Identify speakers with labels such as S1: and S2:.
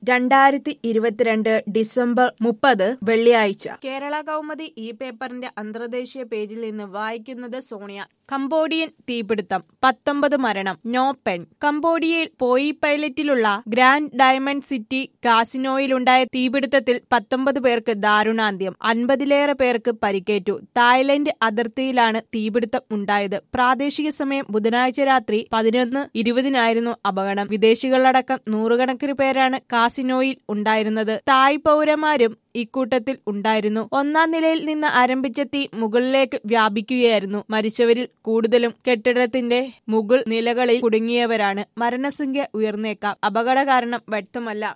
S1: രണ്ടായിരത്തി ഇരുപത്തിരണ്ട് ഡിസംബർ മുപ്പത് വെള്ളിയാഴ്ച കേരള കൗമുദി ഈ പേപ്പറിന്റെ അന്തർദേശീയ പേജിൽ നിന്ന് വായിക്കുന്നത് സോണിയ കംബോഡിയൻ തീപിടുത്തം പത്തൊമ്പത് മരണം നോ പെൺ കംബോഡിയയിൽ പോയി പൈലറ്റിലുള്ള ഗ്രാൻഡ് ഡയമണ്ട് സിറ്റി കാസിനോയിലുണ്ടായ തീപിടുത്തത്തിൽ പത്തൊമ്പത് പേർക്ക് ദാരുണാന്ത്യം അൻപതിലേറെ പേർക്ക് പരിക്കേറ്റു തായ്ലൻഡ് അതിർത്തിയിലാണ് തീപിടുത്തം ഉണ്ടായത് പ്രാദേശിക സമയം ബുധനാഴ്ച രാത്രി പതിനൊന്ന് ഇരുപതിനായിരുന്നു അപകടം വിദേശികളടക്കം നൂറുകണക്കിന് പേരാണ് കാസിനോയിൽ ഉണ്ടായിരുന്നത് തായ് പൗരന്മാരും ഇക്കൂട്ടത്തിൽ ഉണ്ടായിരുന്നു ഒന്നാം നിലയിൽ നിന്ന് ആരംഭിച്ച തീ മുകളിലേക്ക് വ്യാപിക്കുകയായിരുന്നു മരിച്ചവരിൽ കൂടുതലും കെട്ടിടത്തിന്റെ മുകൾ നിലകളിൽ കുടുങ്ങിയവരാണ് മരണസംഖ്യ ഉയർന്നേക്കാം അപകട കാരണം വ്യക്തമല്ല